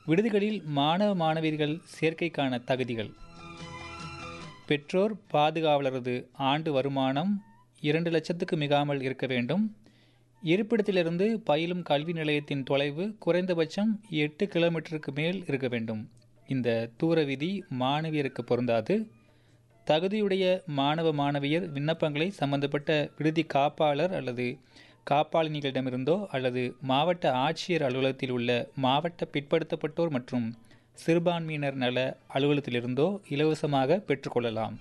விடுதிகளில் மாணவ மாணவியர்கள் சேர்க்கைக்கான தகுதிகள் பெற்றோர் பாதுகாவலரது ஆண்டு வருமானம் இரண்டு லட்சத்துக்கு மிகாமல் இருக்க வேண்டும் இருப்பிடத்திலிருந்து பயிலும் கல்வி நிலையத்தின் தொலைவு குறைந்தபட்சம் எட்டு கிலோமீட்டருக்கு மேல் இருக்க வேண்டும் இந்த தூர விதி மாணவியருக்கு பொருந்தாது தகுதியுடைய மாணவ மாணவியர் விண்ணப்பங்களை சம்பந்தப்பட்ட விடுதி காப்பாளர் அல்லது காப்பாளினிகளிடமிருந்தோ அல்லது மாவட்ட ஆட்சியர் அலுவலகத்தில் உள்ள மாவட்ட பிற்படுத்தப்பட்டோர் மற்றும் சிறுபான்மையினர் நல அலுவலகத்திலிருந்தோ இலவசமாக பெற்றுக்கொள்ளலாம்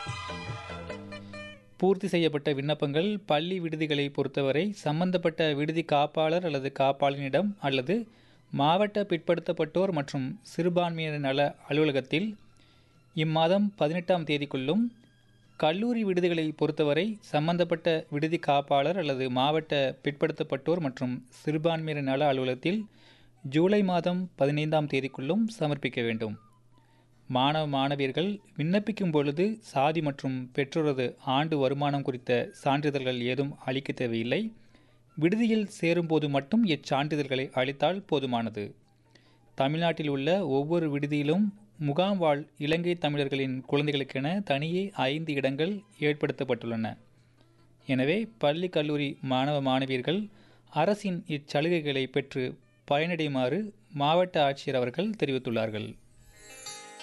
பூர்த்தி செய்யப்பட்ட விண்ணப்பங்கள் பள்ளி விடுதிகளை பொறுத்தவரை சம்பந்தப்பட்ட விடுதி காப்பாளர் அல்லது காப்பாளனிடம் அல்லது மாவட்ட பிற்படுத்தப்பட்டோர் மற்றும் சிறுபான்மையினர் நல அலுவலகத்தில் இம்மாதம் பதினெட்டாம் தேதிக்குள்ளும் கல்லூரி விடுதிகளை பொறுத்தவரை சம்பந்தப்பட்ட விடுதி காப்பாளர் அல்லது மாவட்ட பிற்படுத்தப்பட்டோர் மற்றும் சிறுபான்மையினர் நல அலுவலகத்தில் ஜூலை மாதம் பதினைந்தாம் தேதிக்குள்ளும் சமர்ப்பிக்க வேண்டும் மாணவ மாணவியர்கள் விண்ணப்பிக்கும் பொழுது சாதி மற்றும் பெற்றோரது ஆண்டு வருமானம் குறித்த சான்றிதழ்கள் ஏதும் அளிக்க தேவையில்லை விடுதியில் சேரும்போது மட்டும் இச்சான்றிதழ்களை அளித்தால் போதுமானது தமிழ்நாட்டில் உள்ள ஒவ்வொரு விடுதியிலும் முகாம் வாழ் இலங்கை தமிழர்களின் குழந்தைகளுக்கென தனியே ஐந்து இடங்கள் ஏற்படுத்தப்பட்டுள்ளன எனவே பள்ளி கல்லூரி மாணவ மாணவியர்கள் அரசின் இச்சலுகைகளை பெற்று பயனடையுமாறு மாவட்ட ஆட்சியர் அவர்கள் தெரிவித்துள்ளார்கள்